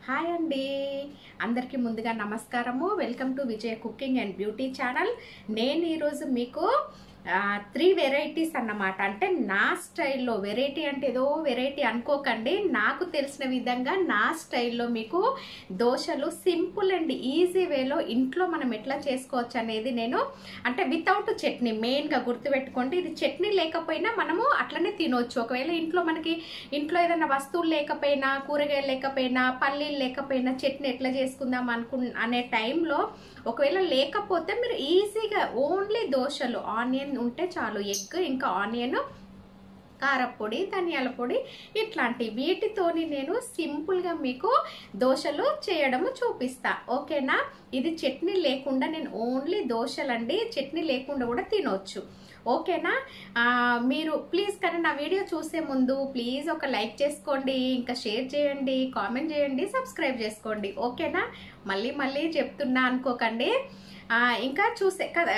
Hi అండి అందరికీ ముందుగా నమస్కారము welcome to Vijaya cooking and beauty channel నేను ఈరోజు మీకు త్రీ వెరైటీస్ అన్నమాట అంటే నా స్టైల్లో వెరైటీ అంటే ఏదో వెరైటీ అనుకోకండి నాకు తెలిసిన విధంగా నా స్టైల్లో మీకు దోశలు సింపుల్ అండ్ ఈజీ వేలో ఇంట్లో మనం ఎట్లా చేసుకోవచ్చు అనేది నేను అంటే వితౌట్ చట్నీ మెయిన్గా గుర్తుపెట్టుకోండి ఇది చట్నీ లేకపోయినా మనము అట్లనే తినొచ్చు ఒకవేళ ఇంట్లో మనకి ఇంట్లో ఏదైనా వస్తువులు లేకపోయినా కూరగాయలు లేకపోయినా పల్లీలు లేకపోయినా చట్నీ ఎట్లా చేసుకుందాం అనుకు అనే టైంలో ఒకవేళ లేకపోతే మీరు ఈజీగా ఓన్లీ దోశలు ఆనియన్ ఉంటే చాలు ఎగ్ ఇంకా ఆనియన్ కారపొడి ధనియాల పొడి ఇట్లాంటి వీటితోని నేను సింపుల్గా మీకు దోశలు చేయడము చూపిస్తా ఓకేనా ఇది చట్నీ లేకుండా నేను ఓన్లీ దోశలండి చట్నీ లేకుండా కూడా తినొచ్చు ఓకేనా ఆ, మీరు ప్లీజ్ కానీ నా వీడియో చూసే ముందు ప్లీజ్ ఒక లైక్ చేసుకోండి ఇంకా షేర్ చేయండి కామెంట్ చేయండి సబ్స్క్రైబ్ చేసుకోండి ఓకేనా మళ్ళీ మళ్ళీ చెప్తున్నా అనుకోకండి ఆ, ఇంకా చూసే కదా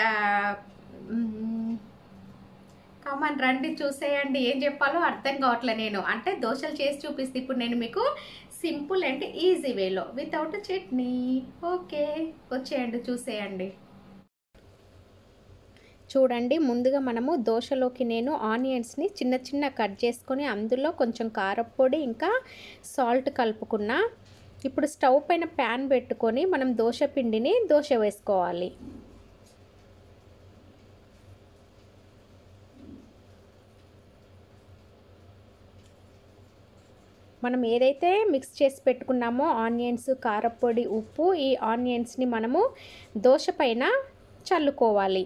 కమాన్ రండి చూసేయండి ఏం చెప్పాలో అర్థం కావట్లే నేను అంటే దోశలు చేసి చూపిస్తే ఇప్పుడు నేను మీకు సింపుల్ అండ్ ఈజీ వేలో వితౌట్ చట్నీ ఓకే వచ్చేయండి చూసేయండి చూడండి ముందుగా మనము దోశలోకి నేను ఆనియన్స్ని చిన్న చిన్న కట్ చేసుకొని అందులో కొంచెం కారపొడి ఇంకా సాల్ట్ కలుపుకున్నా ఇప్పుడు స్టవ్ పైన ప్యాన్ పెట్టుకొని మనం దోశ పిండిని దోశ వేసుకోవాలి మనం ఏదైతే మిక్స్ చేసి పెట్టుకున్నామో ఆనియన్స్ కారపొడి ఉప్పు ఈ ఆనియన్స్ని మనము దోశ పైన చల్లుకోవాలి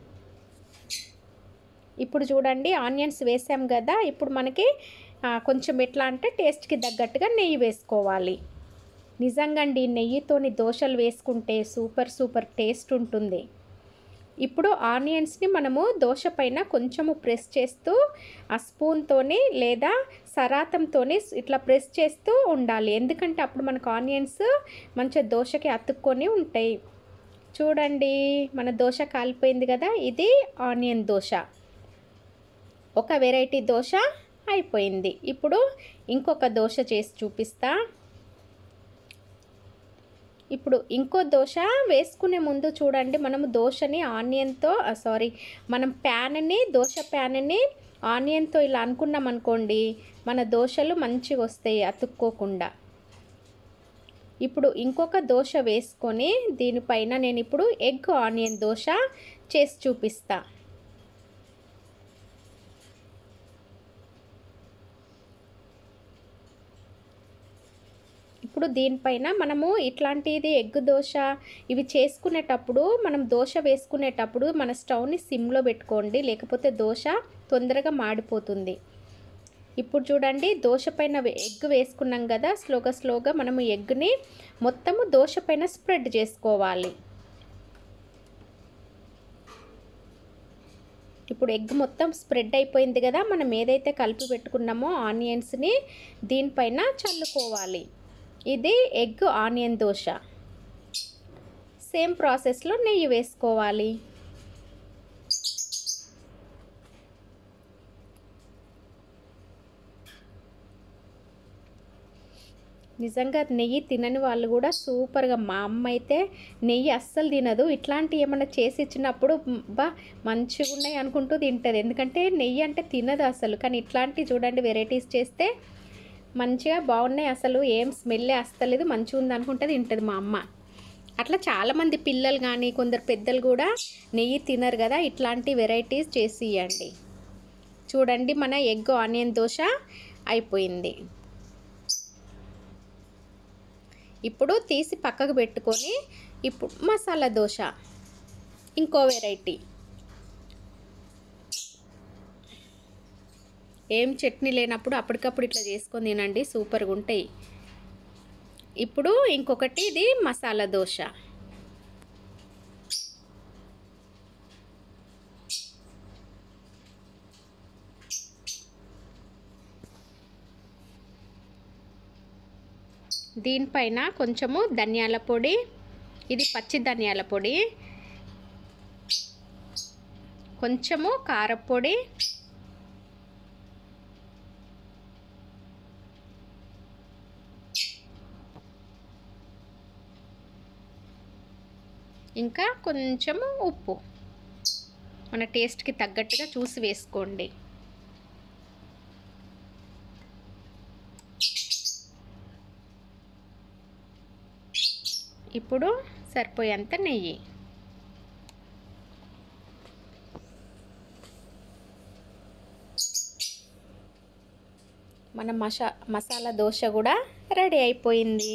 ఇప్పుడు చూడండి ఆనియన్స్ వేసాం కదా ఇప్పుడు మనకి ఆ, కొంచెం ఎట్లా అంటే టేస్ట్కి తగ్గట్టుగా నెయ్యి వేసుకోవాలి నిజంగా అండి నెయ్యితోని దోశలు వేసుకుంటే సూపర్ సూపర్ టేస్ట్ ఉంటుంది ఇప్పుడు ఆనియన్స్ని మనము దోశ పైన కొంచెము ప్రెస్ చేస్తూ ఆ స్పూన్తోని లేదా సరాతంతోని ఇట్లా ప్రెస్ చేస్తూ ఉండాలి ఎందుకంటే అప్పుడు మనకు ఆనియన్స్ మంచిగా దోశకి అతుక్కొని ఉంటాయి చూడండి మన దోశ కాలిపోయింది కదా ఇది ఆనియన్ దోశ ఒక వెరైటీ దోశ అయిపోయింది ఇప్పుడు ఇంకొక దోశ చేసి చూపిస్తా ఇప్పుడు ఇంకో దోశ వేసుకునే ముందు చూడండి మనము దోశని ఆనియన్తో సారీ మనం ప్యాన్ని దోశ ప్యాన్ని ఆనియన్తో ఇలా అనుకున్నాం అనుకోండి మన దోశలు మంచిగా వస్తాయి అతుక్కోకుండా ఇప్పుడు ఇంకొక దోశ వేసుకొని దీనిపైన నేను ఇప్పుడు ఎగ్ ఆనియన్ దోశ చేసి చూపిస్తా ఇప్పుడు దీనిపైన మనము ఇట్లాంటిది ఎగ్ దోశ ఇవి చేసుకునేటప్పుడు మనం దోశ వేసుకునేటప్పుడు మన స్టవ్ని సిమ్లో పెట్టుకోండి లేకపోతే దోశ తొందరగా మాడిపోతుంది ఇప్పుడు చూడండి దోశ పైన ఎగ్ వేసుకున్నాం కదా స్లోగా స్లోగా మనము ఎగ్ని మొత్తము దోశ పైన స్ప్రెడ్ చేసుకోవాలి ఇప్పుడు ఎగ్ మొత్తం స్ప్రెడ్ అయిపోయింది కదా మనం ఏదైతే కలిపి పెట్టుకున్నామో ఆనియన్స్ని దీనిపైన చల్లుకోవాలి ఇది ఎగ్ ఆనియన్ దోశ సేమ్ ప్రాసెస్లో నెయ్యి వేసుకోవాలి నిజంగా నెయ్యి తినని వాళ్ళు కూడా సూపర్గా మా అమ్మ అయితే నెయ్యి అస్సలు తినదు ఇట్లాంటి ఏమైనా చేసి ఇచ్చినప్పుడు మ్, బా మంచిగా ఉన్నాయి అనుకుంటూ తింటుంది ఎందుకంటే నెయ్యి అంటే తినదు అసలు కానీ ఇట్లాంటి చూడండి వెరైటీస్ చేస్తే మంచిగా బాగున్నాయి అసలు ఏం స్మెల్లే వస్తలేదు మంచిగా ఉంది అనుకుంటే తింటుంది మా అమ్మ అట్లా చాలామంది పిల్లలు కానీ కొందరు పెద్దలు కూడా నెయ్యి తినరు కదా ఇట్లాంటి వెరైటీస్ చేసి ఇవ్వండి చూడండి మన ఎగ్ ఆనియన్ దోశ అయిపోయింది ఇప్పుడు తీసి పక్కకు పెట్టుకొని ఇప్పుడు మసాలా దోశ ఇంకో వెరైటీ ఏం చట్నీ లేనప్పుడు అప్పటికప్పుడు ఇట్లా చేసుకొని తినండి సూపర్గా ఉంటాయి ఇప్పుడు ఇంకొకటి ఇది మసాలా దోశ దీనిపైన కొంచెము ధనియాల పొడి ఇది పచ్చి ధనియాల పొడి కొంచెము కారపొడి ఇంకా కొంచెము ఉప్పు మన టేస్ట్కి తగ్గట్టుగా చూసి వేసుకోండి ఇప్పుడు సరిపోయేంత నెయ్యి మన మసా మసాలా దోశ కూడా రెడీ అయిపోయింది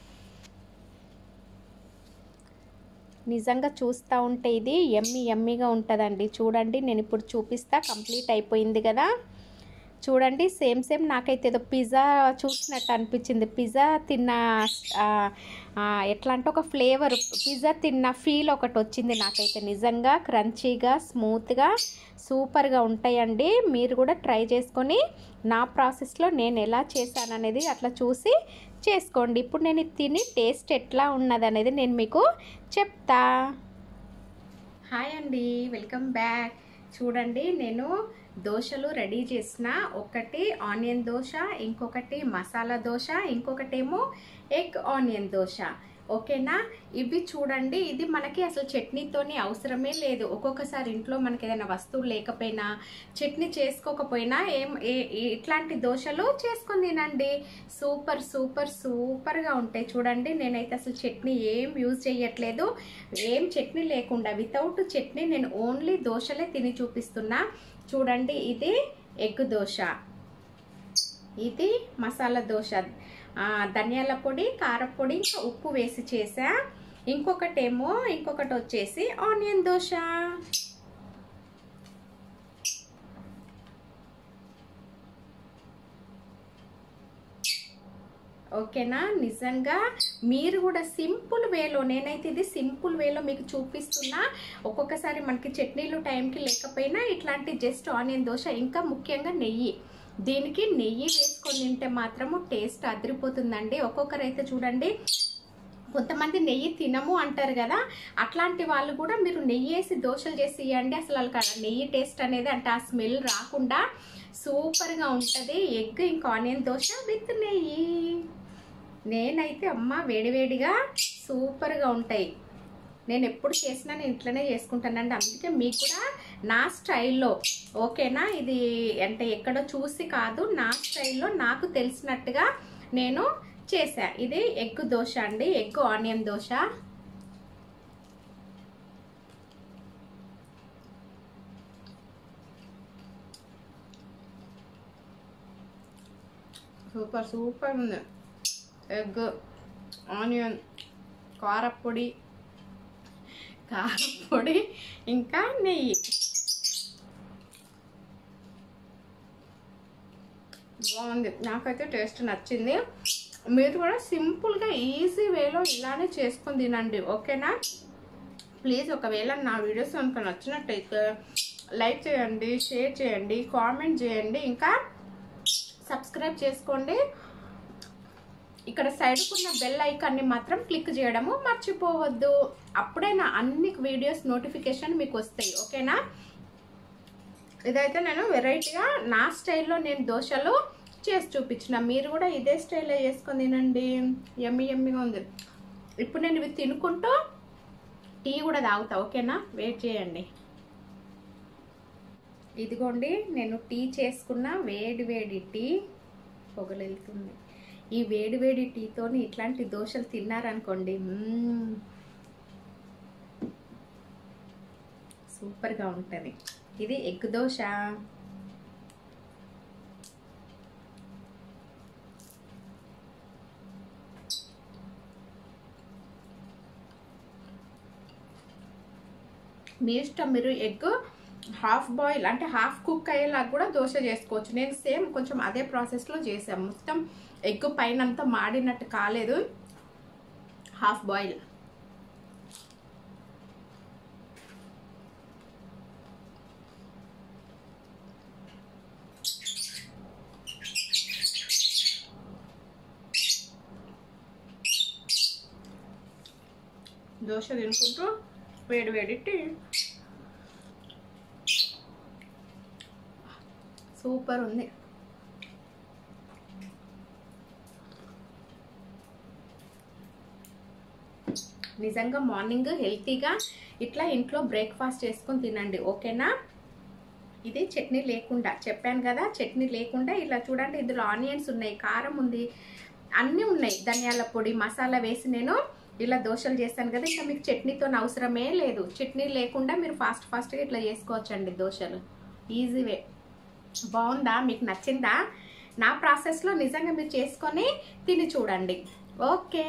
నిజంగా చూస్తూ ఉంటే ఇది ఎమ్మి ఎమ్మిగా ఉంటుందండి చూడండి నేను ఇప్పుడు చూపిస్తా కంప్లీట్ అయిపోయింది కదా చూడండి సేమ్ సేమ్ నాకైతే ఏదో పిజ్జా చూసినట్టు అనిపించింది పిజ్జా తిన్న ఆ, ఆ, ఎట్లా అంటే ఒక ఫ్లేవర్ పిజ్జా తిన్న ఫీల్ ఒకటి వచ్చింది నాకైతే నిజంగా క్రంచీగా స్మూత్గా సూపర్గా ఉంటాయండి మీరు కూడా ట్రై చేసుకొని నా ప్రాసెస్లో నేను ఎలా చేశాను అనేది అట్లా చూసి చేసుకోండి ఇప్పుడు నేను ఇది తిని టేస్ట్ ఎట్లా ఉన్నది అనేది నేను మీకు చెప్తా హాయ్ అండి వెల్కమ్ బ్యాక్ చూడండి నేను దోశలు రెడీ చేసిన ఒకటి ఆనియన్ దోశ ఇంకొకటి మసాలా దోశ ఇంకొకటేమో ఎగ్ ఆనియన్ దోశ ఓకేనా ఇవి చూడండి ఇది మనకి అసలు చట్నీతోని అవసరమే లేదు ఒక్కొక్కసారి ఇంట్లో మనకి ఏదైనా వస్తువు లేకపోయినా చట్నీ చేసుకోకపోయినా ఏం ఏ- ఏ- ఇట్లాంటి దోశలు చేసుకొని తినండి సూపర్ సూపర్ సూపర్గా ఉంటాయి చూడండి నేనైతే అసలు చట్నీ ఏం యూజ్ చేయట్లేదు ఏం చట్నీ లేకుండా వితౌట్ చట్నీ నేను ఓన్లీ దోశలే తిని చూపిస్తున్నా చూడండి ఇది ఎగ్ దోశ ఇది మసాలా దోశ ఆ, ధనియాల పొడి కారపొడి ఇంకా ఉప్పు వేసి చేసా ఇంకొకటేమో ఇంకొకటి వచ్చేసి ఆనియన్ దోశ ఓకేనా నిజంగా మీరు కూడా సింపుల్ వేలో నేనైతే ఇది సింపుల్ వేలో మీకు చూపిస్తున్నా ఒక్కొక్కసారి మనకి చట్నీలు టైంకి లేకపోయినా ఇట్లాంటి జస్ట్ ఆనియన్ దోశ ఇంకా ముఖ్యంగా నెయ్యి దీనికి నెయ్యి వేసుకొని తింటే మాత్రము టేస్ట్ అదిరిపోతుందండి ఒక్కొక్కరైతే చూడండి కొంతమంది నెయ్యి తినము అంటారు కదా అట్లాంటి వాళ్ళు కూడా మీరు నెయ్యి వేసి దోశలు చేసి ఇవ్వండి అసలు వాళ్ళకి ఆ నెయ్యి టేస్ట్ అనేది అంటే ఆ స్మెల్ రాకుండా సూపర్గా ఉంటుంది ఎగ్ ఇంకా ఆనియన్ దోశ విత్ నెయ్యి నేనైతే అమ్మ వేడివేడిగా సూపర్గా ఉంటాయి నేను ఎప్పుడు చేసినా నేను ఇట్లనే చేసుకుంటానండి అందుకే మీకు కూడా నా స్టైల్లో ఓకేనా ఇది అంటే ఎక్కడో చూసి కాదు నా స్టైల్లో నాకు తెలిసినట్టుగా నేను చేసా ఇది ఎగ్ దోశ అండి egg onion dosa super super ఉంది ఎగ్ ఆనియన్ కారపొడి కారపొడి ఇంకా నెయ్యి బాగుంది నాకైతే టేస్ట్ నచ్చింది మీరు కూడా సింపుల్గా ఈజీ వేలో ఇలానే చేసుకొని తినండి ఓకేనా ప్లీజ్ ఒకవేళ నా వీడియోస్ కనుక నచ్చినట్టయితే లైక్ చేయండి షేర్ చేయండి కామెంట్ చేయండి ఇంకా సబ్స్క్రైబ్ చేసుకోండి ఇక్కడ సైడ్కు ఉన్న బెల్ ఐకాన్ని మాత్రం క్లిక్ చేయడము మర్చిపోవద్దు అప్పుడే నా అన్ని వీడియోస్ నోటిఫికేషన్ మీకు వస్తాయి ఓకేనా ఇదైతే నేను వెరైటీగా నా స్టైల్లో నేను దోశలు చేసి చూపించిన మీరు కూడా ఇదే స్టైల్లో చేసుకొని తినండి ఎమ్మి ఎమ్మిగా ఉంది ఇప్పుడు నేను ఇవి తినుకుంటూ టీ కూడా తాగుతా ఓకేనా వెయిట్ చేయండి ఇదిగోండి నేను టీ చేసుకున్న వేడి వేడి టీ పొగలెళ్తుంది ఈ వేడి వేడి టీతోని ఇట్లాంటి దోశలు తిన్నారనుకోండి మ్మ్. సూపర్గా ఉంటుంది ఇది ఎగ్ దోశ మీ ఇష్టం మీరు ఎగ్ హాఫ్ బాయిల్ అంటే హాఫ్ కుక్ అయ్యేలాగా కూడా దోశ చేసుకోవచ్చు నేను సేమ్ కొంచెం అదే ప్రాసెస్లో చేసాను మొత్తం ఎగ్ పైన అంతా మాడినట్టు కాలేదు హాఫ్ బాయిల్ దోశ తినుకుంటూ వేడి వేడి టీ సూపర్ ఉంది నిజంగా మార్నింగ్ హెల్తీగా ఇట్లా ఇంట్లో బ్రేక్ఫాస్ట్ చేసుకొని తినండి ఓకేనా ఇది చట్నీ లేకుండా చెప్పాను కదా చట్నీ లేకుండా ఇలా చూడండి ఇందులో ఆనియన్స్ ఉన్నాయి కారం ఉంది అన్నీ ఉన్నాయి ధనియాల పొడి మసాలా వేసి నేను ఇలా దోశలు చేస్తాను కదా ఇంకా మీకు చట్నీతో అవసరమే లేదు చట్నీ లేకుండా మీరు ఫాస్ట్ ఫాస్ట్గా ఇట్లా చేసుకోవచ్చండి దోశలు ఈజీ వే బాగుందా మీకు నచ్చిందా నా ప్రాసెస్లో నిజంగా మీరు చేసుకొని తిని చూడండి ఓకే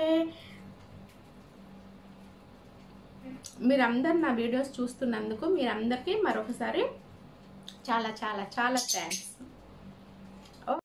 మీరందరు నా వీడియోస్ చూస్తున్నందుకు మీరందరికీ మరొకసారి చాలా చాలా చాలా థ్యాంక్స్